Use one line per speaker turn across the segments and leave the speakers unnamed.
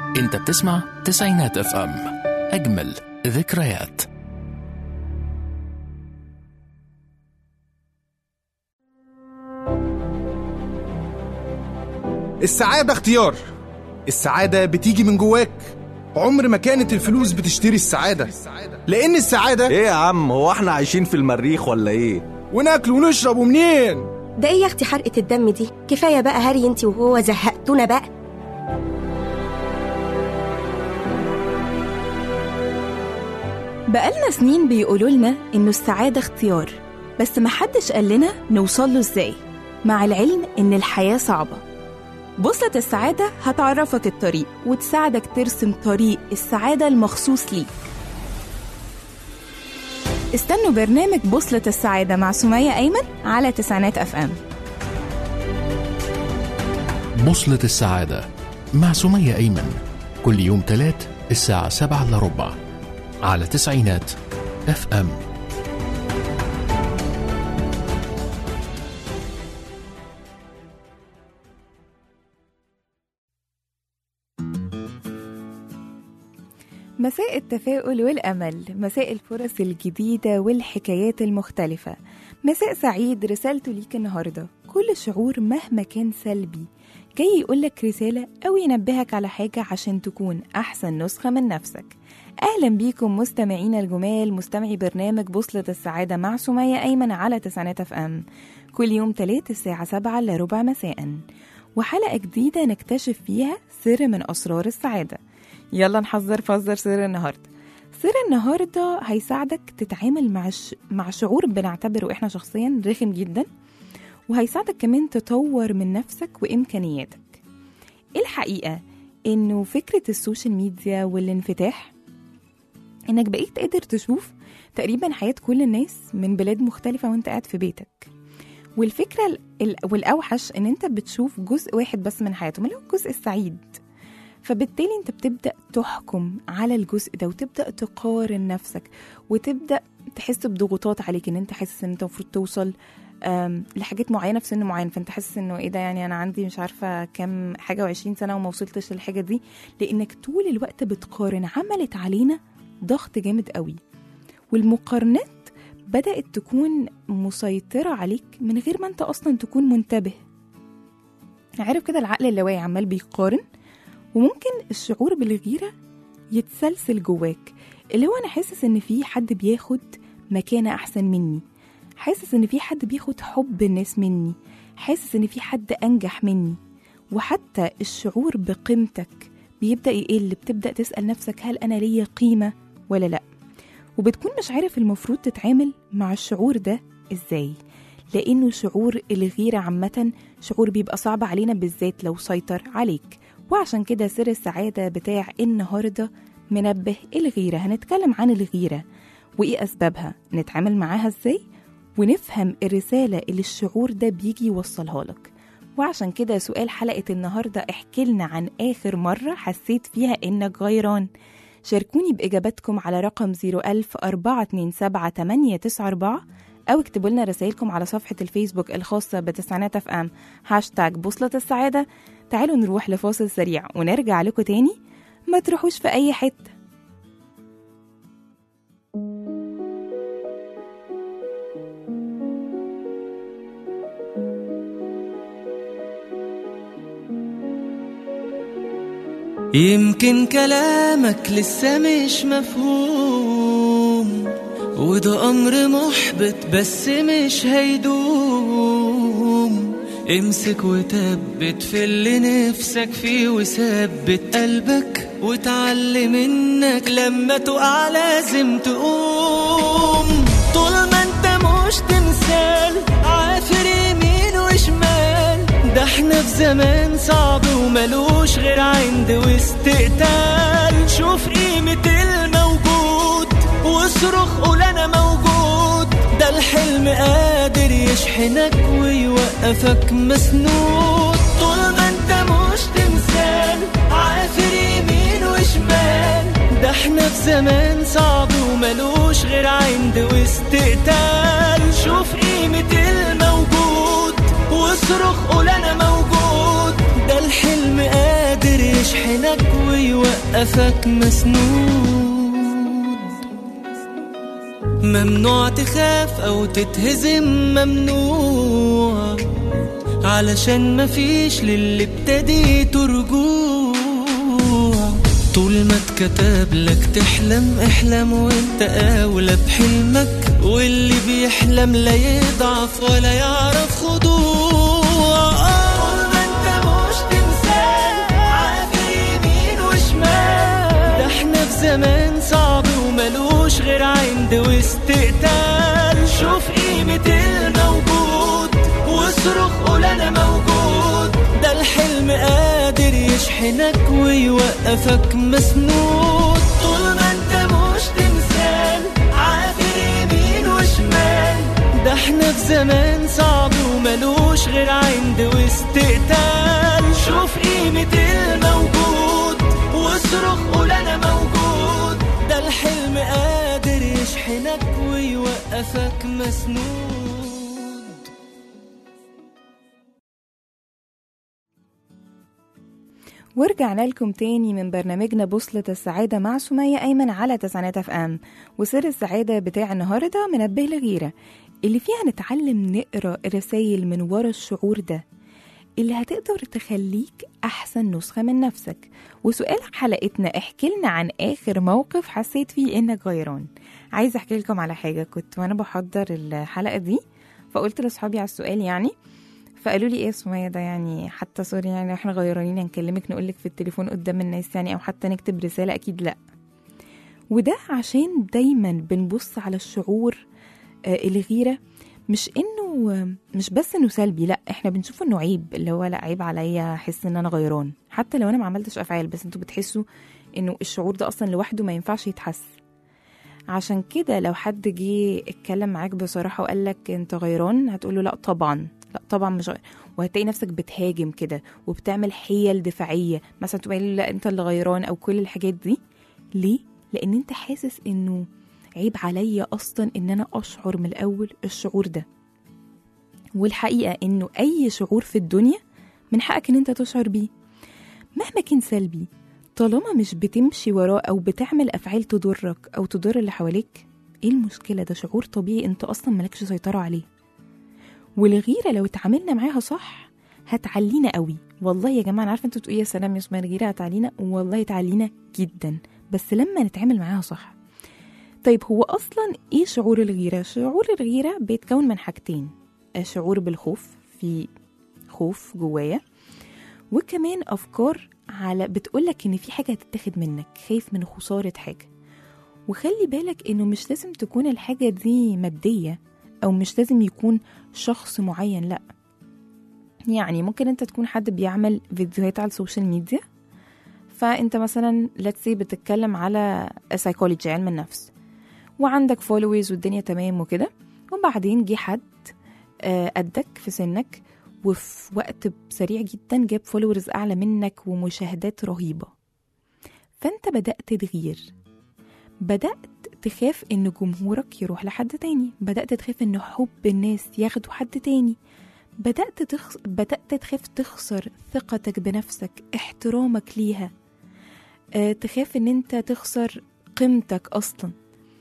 انت بتسمع تسعينات اف ام اجمل ذكريات
السعادة اختيار السعادة بتيجي من جواك عمر ما كانت الفلوس بتشتري السعادة لأن السعادة
ايه يا عم هو احنا عايشين في المريخ ولا ايه
وناكل ونشرب ومنين
ده ايه يا اختي حرقة الدم دي كفاية بقى هري انتي وهو زهقتونا بقى
بقالنا سنين بيقولوا لنا إنه السعادة اختيار بس محدش قال لنا نوصل له إزاي مع العلم إن الحياة صعبة بوصلة السعادة هتعرفك الطريق وتساعدك ترسم طريق السعادة المخصوص ليك استنوا برنامج بوصلة السعادة مع سمية أيمن على تسعينات أف أم
بوصلة السعادة مع سمية أيمن كل يوم تلات الساعة سبعة إلا ربع على تسعينات اف ام
مساء التفاؤل والأمل مساء الفرص الجديدة والحكايات المختلفة مساء سعيد رسالته ليك النهاردة كل شعور مهما كان سلبي جاي يقولك رسالة أو ينبهك على حاجة عشان تكون أحسن نسخة من نفسك أهلا بيكم مستمعينا الجمال مستمعي برنامج بوصلة السعادة مع سمية أيمن على تسعينات اف ام كل يوم تلات الساعة سبعة إلا ربع مساء وحلقة جديدة نكتشف فيها سر من أسرار السعادة يلا نحذر فزر سر النهارده سر النهارده هيساعدك تتعامل مع ش... مع شعور بنعتبره احنا شخصيا رخم جدا وهيساعدك كمان تطور من نفسك وامكانياتك الحقيقه انه فكره السوشيال ميديا والانفتاح انك بقيت قادر تشوف تقريبا حياه كل الناس من بلاد مختلفه وانت قاعد في بيتك والفكره ال- ال- والاوحش ان انت بتشوف جزء واحد بس من حياتهم اللي هو الجزء السعيد فبالتالي انت بتبدا تحكم على الجزء ده وتبدا تقارن نفسك وتبدا تحس بضغوطات عليك ان انت حاسس ان انت المفروض توصل أم، لحاجات معينه في سن معين فانت حاسس انه ايه ده يعني انا عندي مش عارفه كام حاجه وعشرين سنه وما وصلتش للحاجه دي لانك طول الوقت بتقارن عملت علينا ضغط جامد قوي والمقارنات بدات تكون مسيطره عليك من غير ما انت اصلا تكون منتبه عارف كده العقل اللاواعي عمال بيقارن وممكن الشعور بالغيرة يتسلسل جواك اللي هو أنا حاسس إن في حد بياخد مكانة أحسن مني حاسس إن في حد بياخد حب الناس مني حاسس إن في حد أنجح مني وحتى الشعور بقيمتك بيبدأ يقل بتبدأ تسأل نفسك هل أنا ليا قيمة ولا لأ وبتكون مش عارف المفروض تتعامل مع الشعور ده إزاي لأنه شعور الغيرة عامة شعور بيبقى صعب علينا بالذات لو سيطر عليك وعشان كده سر السعادة بتاع النهاردة منبه الغيرة هنتكلم عن الغيرة وإيه أسبابها نتعامل معاها إزاي ونفهم الرسالة اللي الشعور ده بيجي يوصلها لك وعشان كده سؤال حلقة النهاردة احكي لنا عن آخر مرة حسيت فيها إنك غيران شاركوني بإجاباتكم على رقم 01000 427 أو اكتبوا لنا رسائلكم على صفحة الفيسبوك الخاصة بتسعينات اف ام هاشتاج بوصلة السعادة تعالوا نروح لفاصل سريع ونرجع لكم تاني ما تروحوش في أي حتة
يمكن كلامك لسه مش مفهوم وده أمر محبط بس مش هيدوم امسك وثبت في اللي نفسك فيه وثبت قلبك وتعلم انك لما تقع لازم تقوم طول ما انت مش تمثال عافر يمين وشمال ده احنا في زمان صعب وملوش غير عند واستقتال شوف قيمة الموجود واصرخ قول انا موجود ده الحلم قادر يشحنك ويوقفك مسنود طول ما انت مش تمثال عافر يمين وشمال ده احنا في زمان صعب وملوش غير عند واستقتال شوف قيمة الموجود واصرخ قول انا موجود ده الحلم قادر يشحنك ويوقفك يوقفك مسنود ممنوع تخاف او تتهزم ممنوع علشان مفيش للي ابتديته رجوع طول ما اتكتب لك تحلم احلم وانت اولى بحلمك واللي بيحلم لا يضعف ولا يعرف خضوع طول ما انت مش تمثال عافي يمين وشمال ده احنا في زمان صعب وملوش غير عند واستقتال شوف قيمة الموجود واصرخ قول انا موجود ده الحلم قادر يشحنك ويوقفك مسنود طول ما انت مش تمثال عافر يمين وشمال ده احنا في زمان صعب وملوش غير عند واستقتال شوف قيمة الموجود واصرخ قول انا موجود ده الحلم قادر يشحنك ويوقفك مسنود
ورجعنا لكم تاني من برنامجنا بوصلة السعادة مع سمية أيمن على تسعينات اف ام وسر السعادة بتاع النهاردة منبه لغيرة اللي فيها نتعلم نقرا الرسايل من ورا الشعور ده اللي هتقدر تخليك أحسن نسخة من نفسك وسؤال حلقتنا احكي لنا عن آخر موقف حسيت فيه إنك غيران عايزة أحكي لكم على حاجة كنت وأنا بحضر الحلقة دي فقلت لأصحابي على السؤال يعني فقالوا لي ايه يا سمية ده يعني حتى سوري يعني احنا غيرانين نكلمك نقولك في التليفون قدام الناس يعني او حتى نكتب رسالة اكيد لا وده عشان دايما بنبص على الشعور آه الغيرة مش انه آه، مش بس انه سلبي لا احنا بنشوف انه عيب اللي هو لا عيب عليا احس ان انا غيران حتى لو انا ما عملتش افعال بس انتوا بتحسوا انه الشعور ده اصلا لوحده ما ينفعش يتحس عشان كده لو حد جه اتكلم معاك بصراحة وقال لك انت غيران هتقوله لا طبعا لا طبعا مش غير وهتلاقي نفسك بتهاجم كده وبتعمل حيل دفاعية مثلا تقول لي لا انت اللي غيران او كل الحاجات دي ليه؟ لان انت حاسس انه عيب عليا اصلا ان انا اشعر من الاول الشعور ده والحقيقة انه اي شعور في الدنيا من حقك ان انت تشعر بيه مهما كان سلبي طالما مش بتمشي وراه او بتعمل افعال تضرك او تضر اللي حواليك ايه المشكلة ده شعور طبيعي انت اصلا مالكش سيطرة عليه والغيرة لو اتعاملنا معاها صح هتعلينا قوي والله يا جماعة أنا عارفة انتوا تقولوا يا سلام يا اسمها الغيرة هتعلينا والله تعلينا جدا بس لما نتعامل معاها صح طيب هو أصلا إيه شعور الغيرة؟ شعور الغيرة بيتكون من حاجتين شعور بالخوف في خوف جوايا وكمان أفكار على بتقولك إن في حاجة هتتاخد منك خايف من خسارة حاجة وخلي بالك إنه مش لازم تكون الحاجة دي مادية أو مش لازم يكون شخص معين لأ يعني ممكن انت تكون حد بيعمل فيديوهات على السوشيال ميديا فانت مثلا let's say بتتكلم على سايكولوجي علم النفس وعندك فولويز والدنيا تمام وكده وبعدين جه حد آه، قدك في سنك وفي وقت سريع جدا جاب فولورز اعلى منك ومشاهدات رهيبه فانت بدات تغير بدات تخاف ان جمهورك يروح لحد تاني بدات تخاف ان حب الناس ياخدوا حد تاني بدأت تخس... بدأت تخاف تخسر ثقتك بنفسك احترامك ليها أه تخاف ان انت تخسر قيمتك اصلا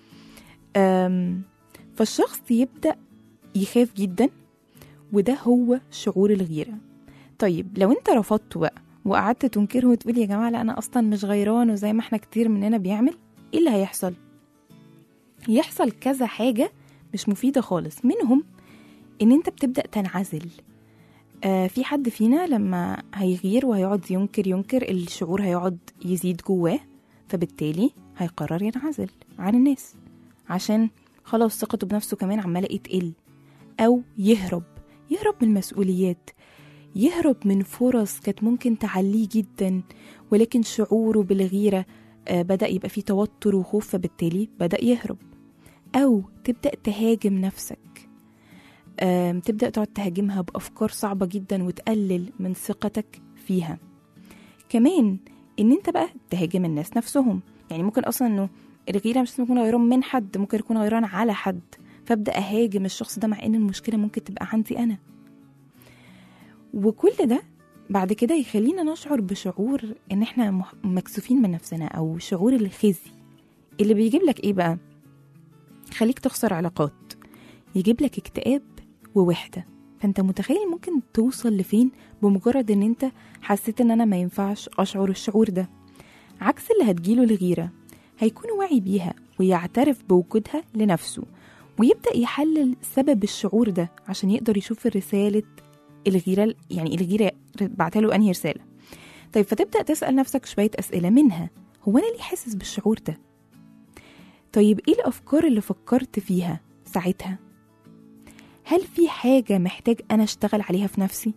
أم... فالشخص يبدأ يخاف جدا وده هو شعور الغيرة طيب لو انت رفضته بقى وقعدت تنكره وتقول يا جماعة لا انا اصلا مش غيران وزي ما احنا كتير مننا بيعمل ايه اللي هيحصل يحصل كذا حاجة مش مفيدة خالص منهم ان انت بتبدا تنعزل آه في حد فينا لما هيغير وهيقعد ينكر ينكر الشعور هيقعد يزيد جواه فبالتالي هيقرر ينعزل عن الناس عشان خلاص ثقته بنفسه كمان عماله تقل او يهرب يهرب من المسؤوليات يهرب من فرص كانت ممكن تعليه جدا ولكن شعوره بالغيره آه بدا يبقى فيه توتر وخوف فبالتالي بدا يهرب او تبدا تهاجم نفسك آم، تبدأ تقعد تهاجمها بأفكار صعبة جدا وتقلل من ثقتك فيها كمان ان انت بقى تهاجم الناس نفسهم يعني ممكن اصلا انه الغيرة مش لازم يكون غيران من حد ممكن يكون غيران على حد فابدأ اهاجم الشخص ده مع ان المشكلة ممكن تبقى عندي انا وكل ده بعد كده يخلينا نشعر بشعور ان احنا مح- مكسوفين من نفسنا او شعور الخزي اللي بيجيب لك ايه بقى خليك تخسر علاقات يجيب لك اكتئاب ووحدة فانت متخيل ممكن توصل لفين بمجرد ان انت حسيت ان انا ما ينفعش اشعر الشعور ده عكس اللي هتجيله الغيرة هيكون واعي بيها ويعترف بوجودها لنفسه ويبدأ يحلل سبب الشعور ده عشان يقدر يشوف الرسالة الغيرة يعني الغيرة بعتها له أنهي رسالة طيب فتبدأ تسأل نفسك شوية أسئلة منها هو أنا ليه حاسس بالشعور ده؟ طيب إيه الأفكار اللي فكرت فيها ساعتها؟ هل في حاجة محتاج أنا أشتغل عليها في نفسي؟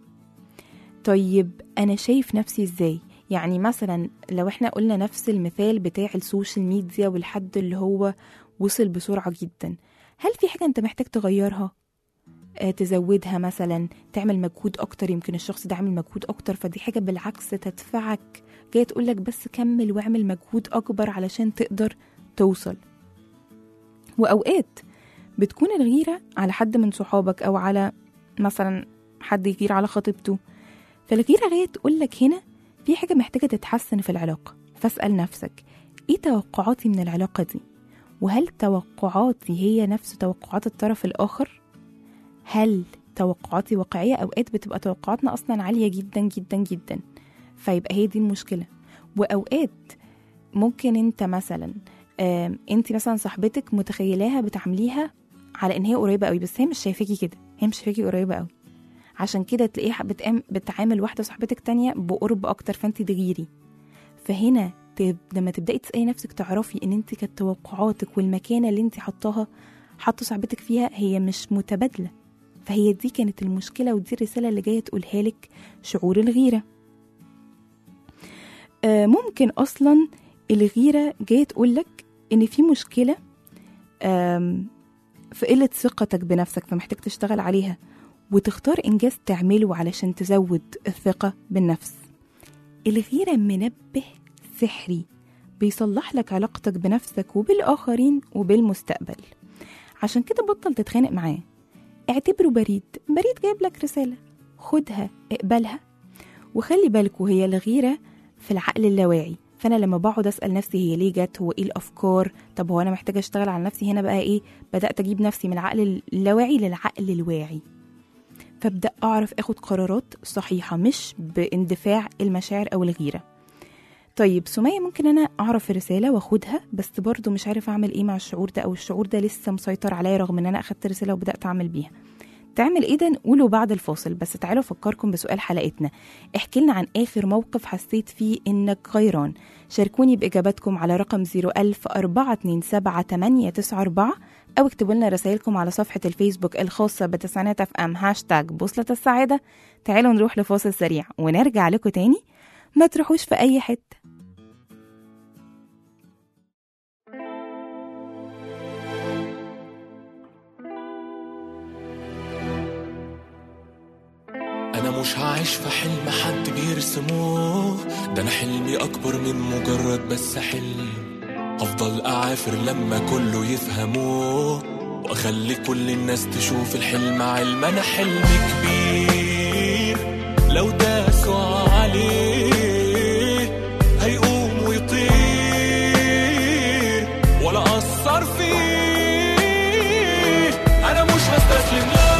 طيب أنا شايف نفسي إزاي؟ يعني مثلا لو احنا قلنا نفس المثال بتاع السوشيال ميديا والحد اللي هو وصل بسرعة جدا هل في حاجة انت محتاج تغيرها؟ آه، تزودها مثلا تعمل مجهود اكتر يمكن الشخص ده عامل مجهود اكتر فدي حاجة بالعكس تدفعك جاية تقولك بس كمل واعمل مجهود اكبر علشان تقدر توصل واوقات بتكون الغيرة على حد من صحابك او على مثلا حد يغير على خطيبته فالغيرة جاية تقولك هنا في حاجة محتاجة تتحسن في العلاقة فاسأل نفسك ايه توقعاتي من العلاقة دي وهل توقعاتي هي نفس توقعات الطرف الآخر هل توقعاتي واقعية أوقات بتبقى توقعاتنا أصلا عالية جدا جدا جدا فيبقى هي دي المشكلة وأوقات ممكن انت مثلا آم، انت مثلا صاحبتك متخيلاها بتعامليها على ان هي قريبة قوي بس هي مش شايفاكي كده هي مش شايفاكي قريبة قوي عشان كده تلاقيها بتقام بتعامل واحدة صاحبتك تانية بقرب أكتر فانت تغيري فهنا ت- لما تبدأي تسألي نفسك تعرفي ان انت كانت توقعاتك والمكانة اللي انت حطاها حاطة صاحبتك فيها هي مش متبادلة فهي دي كانت المشكلة ودي الرسالة اللي جاية تقولها لك شعور الغيرة آه، ممكن أصلا الغيرة جاية تقولك إن في مشكلة آم، في قلة ثقتك بنفسك فمحتاج تشتغل عليها وتختار إنجاز تعمله علشان تزود الثقة بالنفس الغيرة منبه سحري بيصلح لك علاقتك بنفسك وبالآخرين وبالمستقبل عشان كده بطل تتخانق معاه اعتبره بريد بريد جايب لك رسالة خدها اقبلها وخلي بالكوا هي الغيرة في العقل اللاواعي فانا لما بقعد اسال نفسي هي ليه جت هو ايه الافكار طب هو انا محتاجه اشتغل على نفسي هنا بقى ايه بدات اجيب نفسي من العقل اللاواعي للعقل الواعي فابدا اعرف اخد قرارات صحيحه مش باندفاع المشاعر او الغيره طيب سمية ممكن أنا أعرف الرسالة وأخدها بس برضو مش عارف أعمل إيه مع الشعور ده أو الشعور ده لسه مسيطر عليا رغم إن أنا أخدت رسالة وبدأت أعمل بيها تعمل إيه ده نقوله بعد الفاصل بس تعالوا أفكركم بسؤال حلقتنا احكي لنا عن آخر موقف حسيت فيه إنك غيران شاركوني بإجاباتكم على رقم 01000 427 أو اكتبوا لنا رسائلكم على صفحة الفيسبوك الخاصة بتسعينات اف ام هاشتاج بوصلة السعادة تعالوا نروح لفاصل سريع ونرجع لكم تاني ما تروحوش في أي حتة
انا مش هعيش في حلم حد بيرسموه ده انا حلمي اكبر من مجرد بس حلم هفضل اعافر لما كله يفهموه واخلي كل الناس تشوف الحلم علم انا حلم كبير لو داسوا عليه هيقوم ويطير ولا اثر فيه انا مش هستسلم لا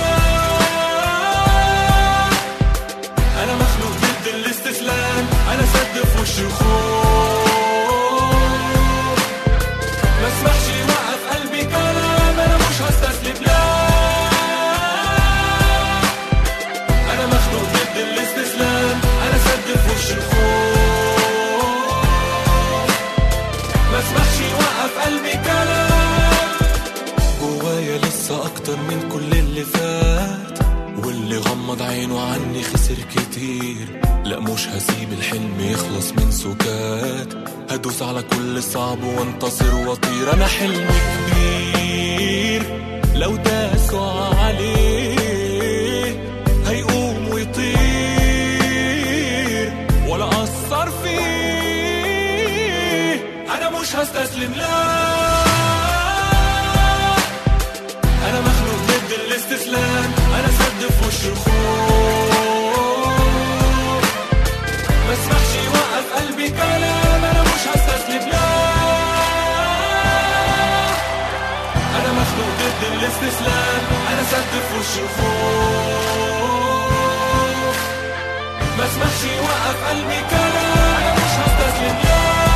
انا مخلوق ضد الاستسلام انا سد في وش الخوف ما اسمحش يوقف قلبي كلام انا مش هستسلم لا انا مخلوق ضد الاستسلام انا سد في وش الخوف ما اسمحش يوقف قلبي كلام جوايا لسه اكتر من كل اللي فات واللي غمض عينه عني خسر كتير لا مش هسيب الحلم يخلص من سكات هدوس على كل صعب وانتصر واطير انا حلم كبير لو داسوا عليه هيقوم ويطير ولا اثر فيه انا مش هستسلم لا انا مخلوق ضد الاستسلام انا سد في وش الخوف الاستسلام انا سد في وش الخوف ما اسمحش يوقف قلبي كلام انا مش هستسلم لا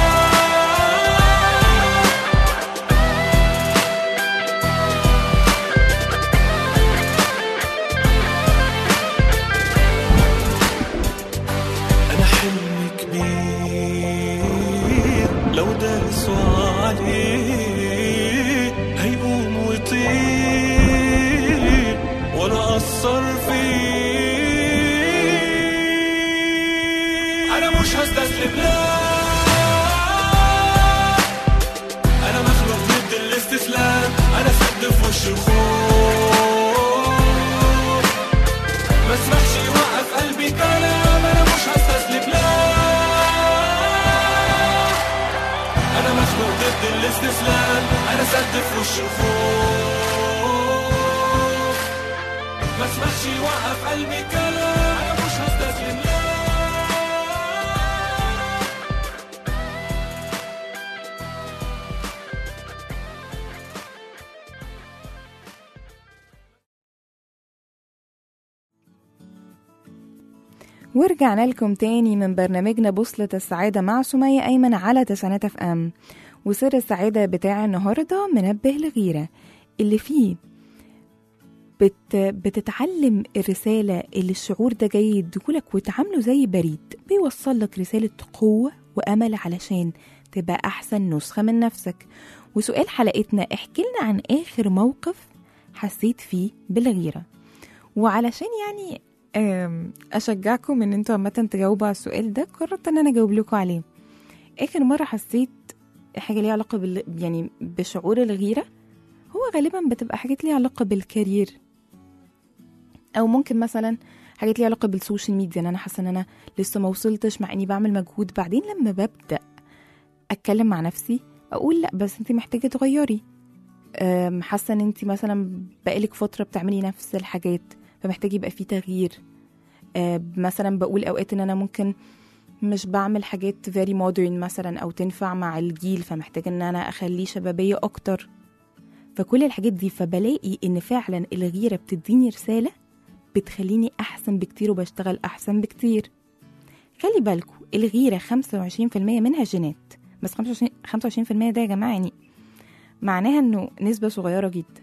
أنا حلمي كبير لو داسوا عليه هيقوم ويطير ولا أثر فيه أنا مش هستسلم لا أنا مخلوق ضد الاستسلام أنا سد في وش الخوف ما اسمحش يوقف قلبي كلام انا مش هستسلم لا انا مخلوق ضد الاستسلام انا سد في وش الخوف ما اسمحش يوقف قلبي كلام انا مش هستسلم لا
ورجعنا لكم تاني من برنامجنا بوصلة السعادة مع سمية أيمن على تسعينات اف ام وسر السعادة بتاع النهاردة منبه لغيرة اللي فيه بت بتتعلم الرسالة اللي الشعور ده جاي يديهولك وتعامله زي بريد بيوصل لك رسالة قوة وأمل علشان تبقى أحسن نسخة من نفسك وسؤال حلقتنا احكي لنا عن آخر موقف حسيت فيه بالغيرة وعلشان يعني أم، اشجعكم ان انتوا عامه تجاوبوا على السؤال ده قررت ان انا اجاوب لكم عليه اخر مره حسيت حاجه ليها علاقه بال يعني بشعور الغيره هو غالبا بتبقى حاجات ليها علاقه بالكارير او ممكن مثلا حاجات ليها علاقه بالسوشيال ميديا ان انا حاسه ان انا لسه ما وصلتش مع اني بعمل مجهود بعدين لما ببدا اتكلم مع نفسي اقول لا بس انت محتاجه تغيري أم، حاسه ان انت مثلا بقالك فتره بتعملي نفس الحاجات فمحتاج يبقى في تغيير آه، مثلا بقول اوقات ان انا ممكن مش بعمل حاجات very modern مثلا او تنفع مع الجيل فمحتاج ان انا اخليه شبابيه اكتر فكل الحاجات دي فبلاقي ان فعلا الغيره بتديني رساله بتخليني احسن بكتير وبشتغل احسن بكتير خلي بالكوا الغيره 25% منها جينات بس 25 25% ده يا جماعه يعني معناها انه نسبه صغيره جدا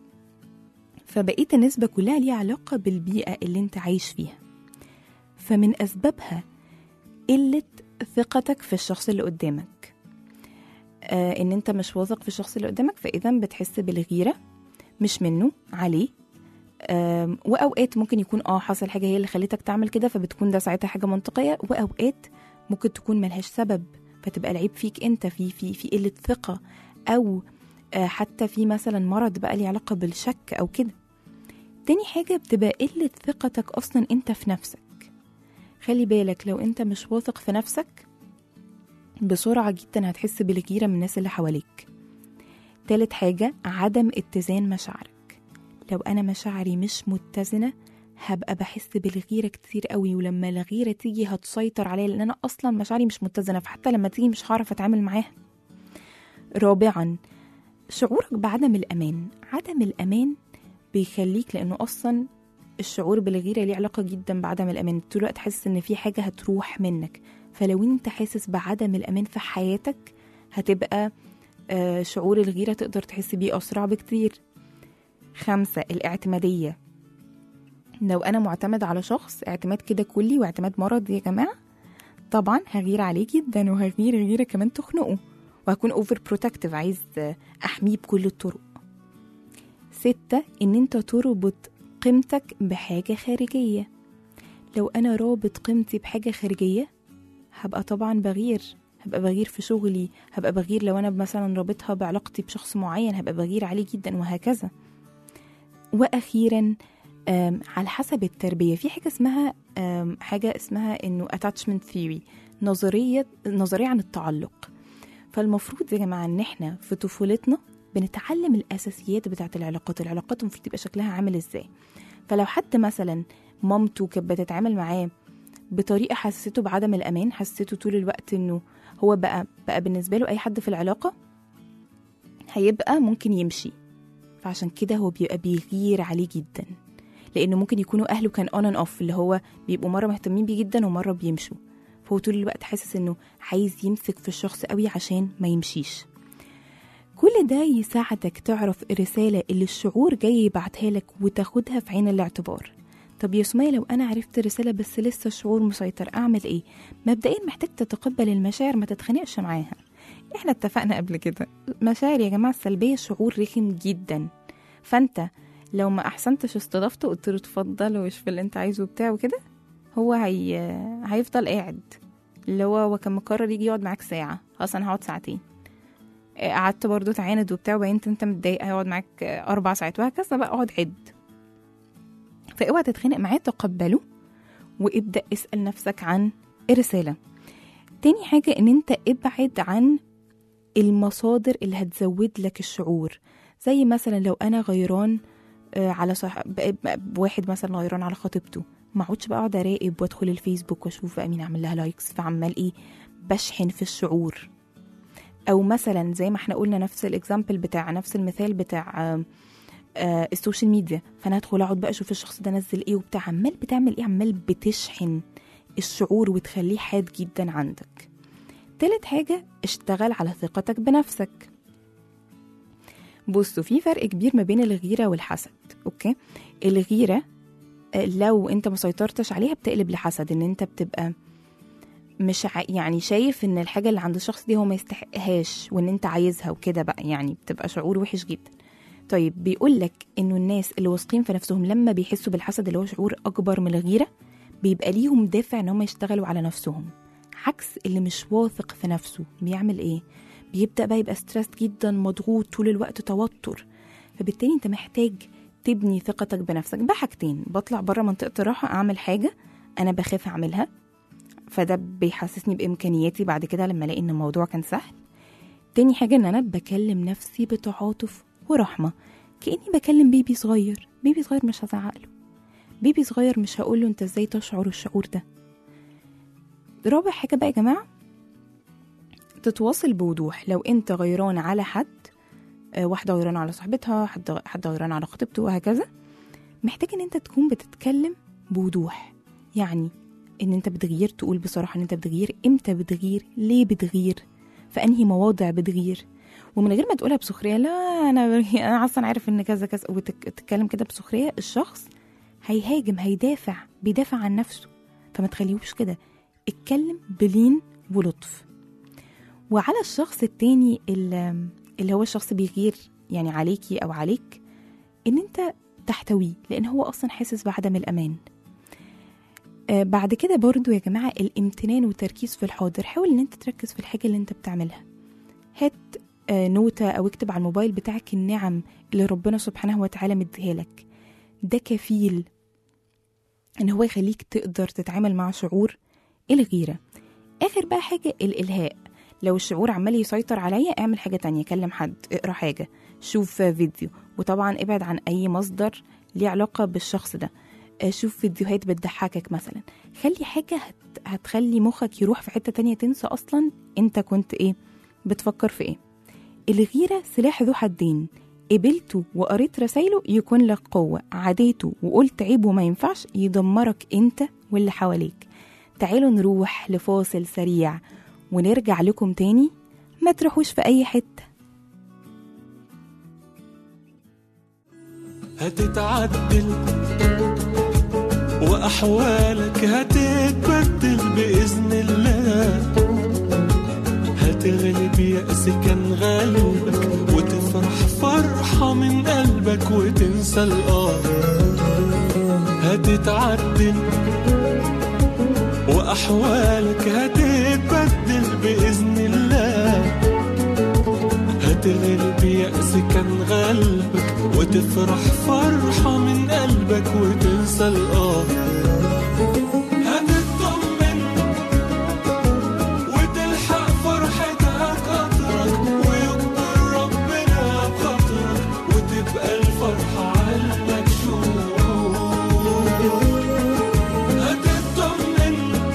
فبقية النسبة كلها ليها علاقة بالبيئة اللي انت عايش فيها فمن أسبابها قلة ثقتك في الشخص اللي قدامك آه ان انت مش واثق في الشخص اللي قدامك فإذا بتحس بالغيرة مش منه عليه آم، وأوقات ممكن يكون اه حصل حاجة هي اللي خلتك تعمل كده فبتكون ده ساعتها حاجة منطقية وأوقات ممكن تكون ملهاش سبب فتبقى العيب فيك انت في في في قلة ثقة أو آه، حتى في مثلا مرض بقى ليه علاقة بالشك أو كده تاني حاجة بتبقى قلة ثقتك أصلا أنت في نفسك خلي بالك لو أنت مش واثق في نفسك بسرعة جدا هتحس بالغيرة من الناس اللي حواليك تالت حاجة عدم اتزان مشاعرك لو أنا مشاعري مش متزنة هبقى بحس بالغيرة كتير قوي ولما الغيرة تيجي هتسيطر عليا لأن أنا أصلا مشاعري مش متزنة فحتى لما تيجي مش هعرف أتعامل معاها رابعا شعورك بعدم الأمان عدم الأمان بيخليك لأنه أصلا الشعور بالغيرة ليه علاقة جدا بعدم الأمان طول الوقت حاسس إن في حاجة هتروح منك فلو أنت حاسس بعدم الأمان في حياتك هتبقى آه، شعور الغيرة تقدر تحس بيه أسرع بكتير خمسة الاعتمادية لو أنا معتمد على شخص اعتماد كده كلي واعتماد مرض يا جماعة طبعا هغير عليه جدا وهغير غيرة كمان تخنقه وهكون اوفر بروتكتيف عايز آه، أحميه بكل الطرق ستة إن أنت تربط قيمتك بحاجة خارجية لو أنا رابط قيمتي بحاجة خارجية هبقى طبعا بغير هبقى بغير في شغلي هبقى بغير لو أنا مثلا رابطها بعلاقتي بشخص معين هبقى بغير عليه جدا وهكذا وأخيرا آم، على حسب التربية في حاجة اسمها آم، حاجة اسمها إنه attachment theory نظرية نظرية عن التعلق فالمفروض يا جماعة إن إحنا في طفولتنا بنتعلم الأساسيات بتاعة العلاقات العلاقات المفروض تبقى شكلها عامل إزاي فلو حد مثلا مامته كانت بتتعامل معاه بطريقة حسسته بعدم الأمان حسسته طول الوقت إنه هو بقى بقى بالنسبة له أي حد في العلاقة هيبقى ممكن يمشي فعشان كده هو بيبقى بيغير عليه جدا لانه ممكن يكونوا اهله كان اون اند اوف اللي هو بيبقوا مره مهتمين بيه جدا ومره بيمشوا فهو طول الوقت حاسس انه عايز يمسك في الشخص قوي عشان ما يمشيش كل ده يساعدك تعرف الرسالة اللي الشعور جاي يبعتها لك وتاخدها في عين الاعتبار طب يا سمية لو أنا عرفت الرسالة بس لسه الشعور مسيطر أعمل إيه؟ مبدئيا محتاج تتقبل المشاعر ما تتخانقش معاها إحنا اتفقنا قبل كده مشاعر يا جماعة السلبية شعور رخم جدا فأنت لو ما أحسنتش استضافته قلت له اتفضل وشوف اللي أنت عايزه وبتاع وكده هو هي... هيفضل قاعد اللي هو هو كان مقرر يجي يقعد معاك ساعة خلاص أنا هقعد ساعتين قعدت برضو تعاند وبتاع وبقيت انت متضايق هيقعد معاك اربع ساعات وهكذا بقى اقعد عد فاوعى تتخانق معاه تقبله وابدا اسال نفسك عن الرساله تاني حاجه ان انت ابعد عن المصادر اللي هتزود لك الشعور زي مثلا لو انا غيران آه، على صح... ب- ب- واحد مثلا غيران على خطيبته ما اقعدش بقى اقعد اراقب وادخل الفيسبوك واشوف بقى مين عامل لها لايكس فعمال ايه بشحن في الشعور او مثلا زي ما احنا قلنا نفس الاكزامبل بتاع نفس المثال بتاع آه، آه، السوشيال ميديا فانا هدخل اقعد بقى اشوف الشخص ده نزل ايه وبتاع عمال بتعمل ايه عمال بتشحن الشعور وتخليه حاد جدا عندك تالت حاجة اشتغل على ثقتك بنفسك بصوا في فرق كبير ما بين الغيرة والحسد اوكي الغيرة آه، لو انت مسيطرتش عليها بتقلب لحسد ان انت بتبقى مش ع... يعني شايف ان الحاجة اللي عند الشخص دي هو ما يستحقهاش وان انت عايزها وكده بقى يعني بتبقى شعور وحش جدا طيب بيقول لك انه الناس اللي واثقين في نفسهم لما بيحسوا بالحسد اللي هو شعور اكبر من الغيرة بيبقى ليهم دافع ان هم يشتغلوا على نفسهم عكس اللي مش واثق في نفسه بيعمل ايه بيبدأ بقى يبقى ستريس جدا مضغوط طول الوقت توتر فبالتالي انت محتاج تبني ثقتك بنفسك بحاجتين بطلع بره منطقة الراحة اعمل حاجة انا بخاف اعملها فده بيحسسني بامكانياتي بعد كده لما الاقي ان الموضوع كان سهل تاني حاجه ان انا بكلم نفسي بتعاطف ورحمه كاني بكلم بيبي صغير بيبي صغير مش هزعق له بيبي صغير مش هقول له انت ازاي تشعر الشعور ده رابع حاجه بقى يا جماعه تتواصل بوضوح لو انت غيران على حد آه، واحده غيرانه على صاحبتها حد حد غيران على خطيبته وهكذا محتاج ان انت تكون بتتكلم بوضوح يعني ان انت بتغير تقول بصراحه ان انت بتغير امتى بتغير ليه بتغير في انهي مواضع بتغير ومن غير ما تقولها بسخريه لا انا انا اصلا عارف ان كذا كذا وتتكلم كده بسخريه الشخص هيهاجم هيدافع بيدافع عن نفسه فما تخليهوش كده اتكلم بلين ولطف وعلى الشخص التاني اللي اللي هو الشخص بيغير يعني عليكي او عليك ان انت تحتويه لان هو اصلا حاسس بعدم الامان آه، بعد كده برضو يا جماعة الامتنان والتركيز في الحاضر حاول ان انت تركز في الحاجة اللي انت بتعملها هات آه، نوتة او اكتب على الموبايل بتاعك النعم اللي ربنا سبحانه وتعالى مديها لك ده كفيل ان هو يخليك تقدر تتعامل مع شعور الغيرة اخر بقى حاجة الالهاء لو الشعور عمال يسيطر عليا اعمل حاجة تانية كلم حد اقرا حاجة شوف فيديو وطبعا ابعد عن اي مصدر ليه علاقة بالشخص ده آه، شوف فيديوهات بتضحكك مثلا خلي حاجة هت... هتخلي مخك يروح في حتة تانية تنسى أصلا أنت كنت إيه بتفكر في إيه الغيرة سلاح ذو حدين قبلته وقريت رسايله يكون لك قوة عديته وقلت عيب وما ينفعش يدمرك أنت واللي حواليك تعالوا نروح لفاصل سريع ونرجع لكم تاني ما تروحوش في أي حتة
هتتعدل وأحوالك هتتبدل بإذن الله هتغلب يأس كان غالبك وتفرح فرحة من قلبك وتنسى الآه هتتعدل وأحوالك هتتبدل بإذن الله هتغلب يأس كان غلبك وتفرح فرحة من قلبك وتنسى الآه هتطمن وتلحق فرحتك أطرك ويكبر ربنا بخاطرك وتبقى الفرحة عالمك هتطمن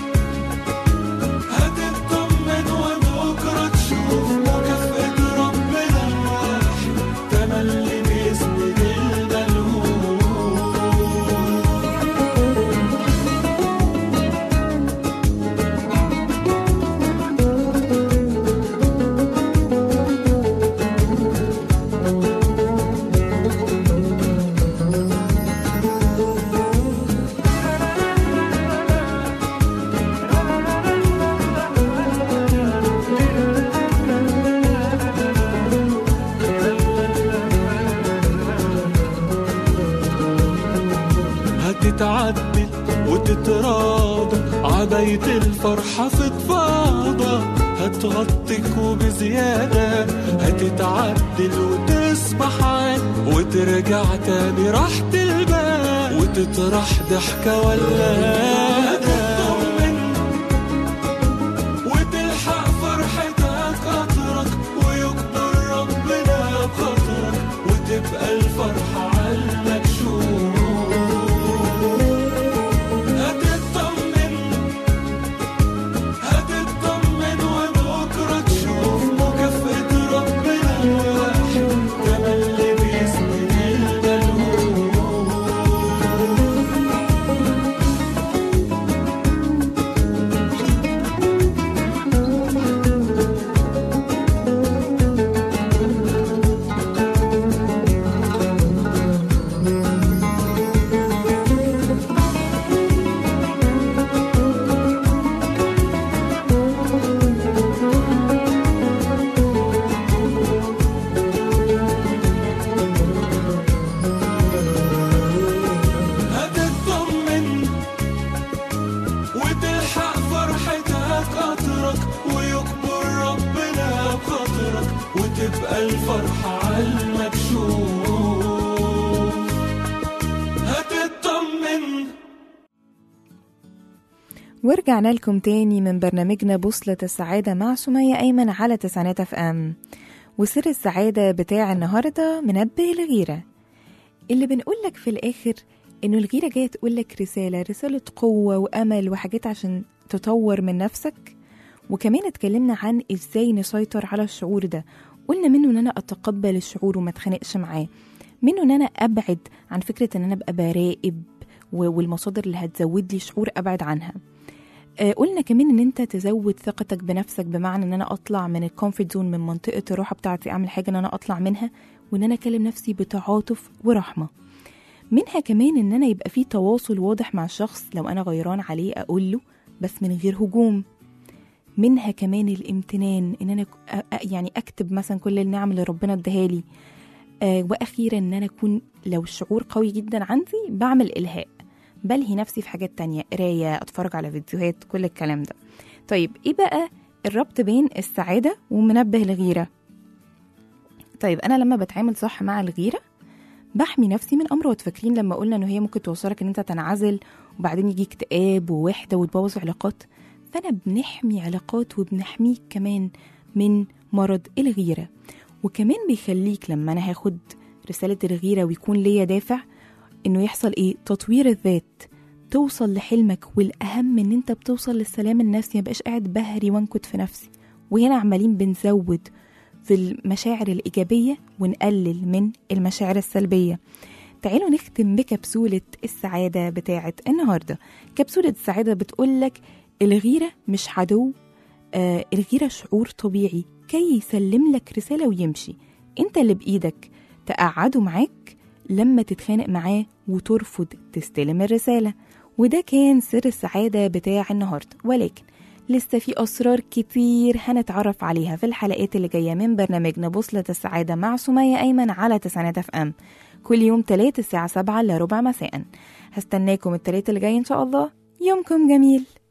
هتطمن وبكرة تشوف مكافأة ربنا الواحد تملي بإذن حباية الفرحة في طفاضة هتغطيك وبزيادة هتتعدل وتصبح عاد وترجع تاني راحة البال وتطرح ضحكة ولادة وتلحق فرحتك أطرك ويكبر ربنا بخاطرك وتبقى الفرحة عالمكشوف هتطمن هتطمن وبكرة تشوف مكافأة ربنا الواحد كما اللي بيسند الملهوف هتطمن وتلحق فرحتك أطرك ويكبر ربنا بخاطرك وتبقى الفرحة عالمكشوف هتطمن
ورجعنا لكم تاني من برنامجنا بوصلة السعادة مع سمية أيمن على تسعينات اف ام وسر السعادة بتاع النهاردة منبه الغيرة اللي بنقولك في الآخر إنه الغيرة جاية تقولك رسالة رسالة قوة وأمل وحاجات عشان تطور من نفسك وكمان اتكلمنا عن إزاي نسيطر على الشعور ده قلنا منه إن أنا أتقبل الشعور وما اتخانقش معاه منه إن أنا أبعد عن فكرة إن أنا أبقى براقب و- والمصادر اللي هتزود لي شعور أبعد عنها آه، قلنا كمان ان انت تزود ثقتك بنفسك بمعنى ان انا اطلع من الكومفورت زون من منطقه الراحه بتاعتي اعمل حاجه ان انا اطلع منها وان انا اكلم نفسي بتعاطف ورحمه منها كمان ان انا يبقى في تواصل واضح مع الشخص لو انا غيران عليه اقول له بس من غير هجوم منها كمان الامتنان ان انا ك- أ- أ- يعني اكتب مثلا كل النعم اللي ربنا اداها لي آه واخيرا ان انا اكون لو الشعور قوي جدا عندي بعمل الهاء بلهي نفسي في حاجات تانية قراية اتفرج على فيديوهات كل الكلام ده طيب ايه بقى الربط بين السعادة ومنبه الغيرة طيب انا لما بتعامل صح مع الغيرة بحمي نفسي من امراض فاكرين لما قلنا ان هي ممكن توصلك ان انت تنعزل وبعدين يجي اكتئاب ووحدة وتبوظ علاقات فانا بنحمي علاقات وبنحميك كمان من مرض الغيرة وكمان بيخليك لما انا هاخد رسالة الغيرة ويكون ليا دافع انه يحصل ايه تطوير الذات توصل لحلمك والاهم ان انت بتوصل للسلام النفسي مبقاش قاعد بهري وانكد في نفسي وهنا عمالين بنزود في المشاعر الايجابيه ونقلل من المشاعر السلبيه تعالوا نختم بكبسولة السعادة بتاعة النهاردة كبسولة السعادة بتقولك الغيرة مش عدو آه الغيرة شعور طبيعي كي يسلم لك رسالة ويمشي انت اللي بإيدك تقعده معاك لما تتخانق معاه وترفض تستلم الرسالة وده كان سر السعادة بتاع النهاردة ولكن لسه في أسرار كتير هنتعرف عليها في الحلقات اللي جاية من برنامجنا بوصلة السعادة مع سمية أيمن على تسعينات اف ام كل يوم تلات الساعة سبعة إلا ربع مساء هستناكم التلات اللي جاي إن شاء الله يومكم جميل